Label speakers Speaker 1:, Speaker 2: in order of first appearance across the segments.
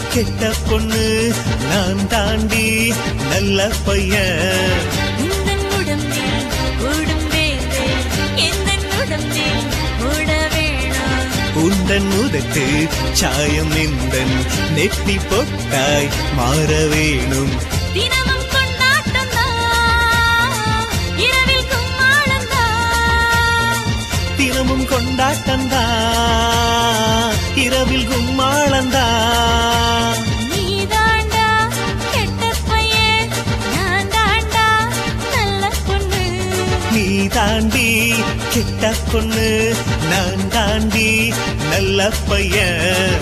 Speaker 1: கெட்ட பொண்ணு நான் தாண்டி நல்ல பையன்
Speaker 2: உந்தன் உடம்பில் ஓடும் வேர்வை எந்தன் உடம்பில் ஓட வேணாம்
Speaker 1: உந்தன் உதட்டு சாயம் எந்தன் நெத்தி பொட்டாய் மாற வேணும்
Speaker 2: தினமும் கொண்டாட்டம் தான் இரவில் கும்மாளம் தான்
Speaker 1: தினமும் கொண்டாட்டந்தா இரவில் கும்மாளந்தா
Speaker 2: நீ தாண்டா கெட்ட பையன் நான் தாண்டா நல்ல பொண்ணு
Speaker 1: நீ தாண்டி கெட்ட பொண்ணு நான் தாண்டி நல்ல பையன்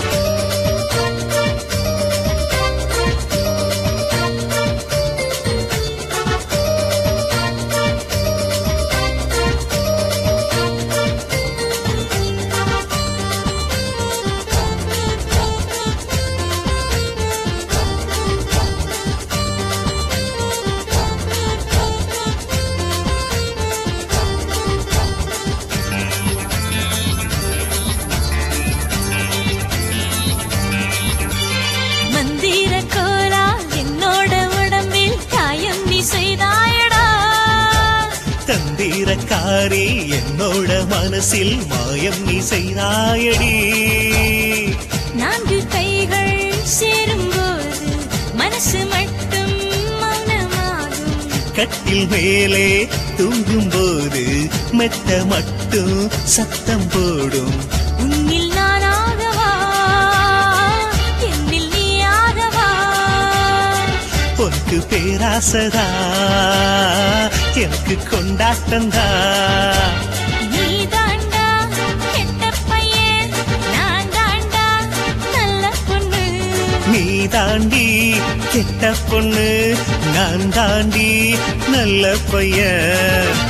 Speaker 2: மந்திர கோலா என்னோட உடம்பில் காயம் நீ செய்தாயடா
Speaker 1: தந்திரக்காரி என்னோட மனசில் மாயம் நீ செய்தாயடி
Speaker 2: நான்கு கைகள் சேரும்போது மனசு மட்டும் மௌனமாகும்
Speaker 1: கட்டில் மேலே தூங்கும் போது மெத்த மட்டும் சத்தம் போடும்
Speaker 2: உன்னில் நானாகவா என்னில் நீ ஆகவா
Speaker 1: உனக்கு பேராசதா எனக்கு கொண்டாட்டந்தா
Speaker 2: நீ தாண்டா கெட்ட பையன் நான் தாண்டா நல்ல பொண்ணு
Speaker 1: நீ தாண்டி கெட்ட பொண்ணு நான் தாண்டி நல்ல பையன்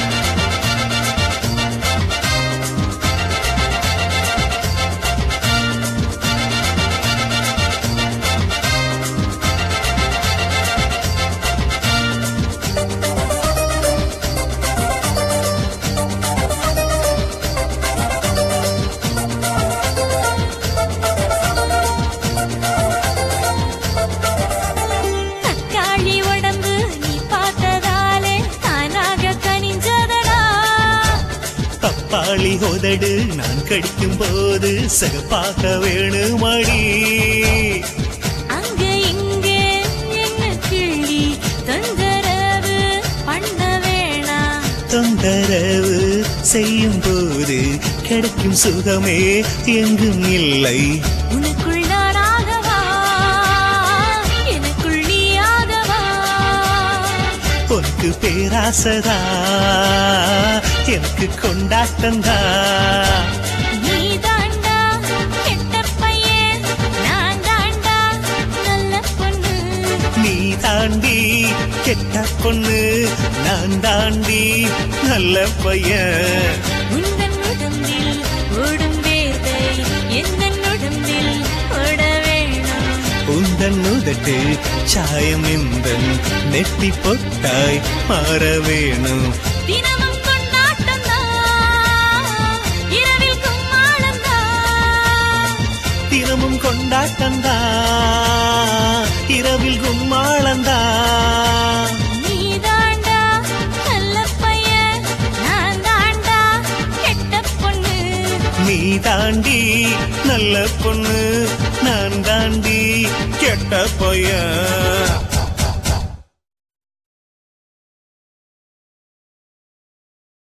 Speaker 2: தக்காளி உடம்பு நீ பார்த்ததாலே தானாக கனிஞ்சதடா
Speaker 1: தப்பாளி உதடு நான் கடிக்கும் போது சிகப்பாக வேணுமடி
Speaker 2: அங்க இங்கே என்ன கிள்ளி தொந்தரவு பண்ண வேணாம்
Speaker 1: தொந்தரவு செய்யும் போது கிடைக்கும் சுகமே எங்கும் இல்லை
Speaker 2: உனக்குள் நானாகவா எனக்குள் நீயாகவா
Speaker 1: உனக்கு பேராசதா எனக்கு கொண்டாட்டந்தா
Speaker 2: நீ தாண்டா கெட்ட பையன் நான் தாண்டா நல்ல பொண்ணு
Speaker 1: நீ தாண்டி கெட்ட பொண்ணு நான் தாண்டி நல்ல பையன்
Speaker 2: உந்தன் உடம்பில் ஓடும் வேர்வை எந்தன் உடம்பில் ஓட வேணாம்
Speaker 1: உந்தன் உதட்டு சாயம் எந்தன் நெத்தி பொட்டாய் மாற வேணும்
Speaker 2: தினமும் கொண்டாட்டம் தான் இரவில் கும்மாளம் தான்
Speaker 1: தினமும் கொண்டாட்டந்தா இரவில் கும்மாளந்தா
Speaker 2: நீ தாண்டா நல்ல பையன் நான் தாண்டா கெட்ட பொண்ணு
Speaker 1: நீ தாண்டி நல்ல பொண்ணு நான் தாண்டி கெட்ட பையன்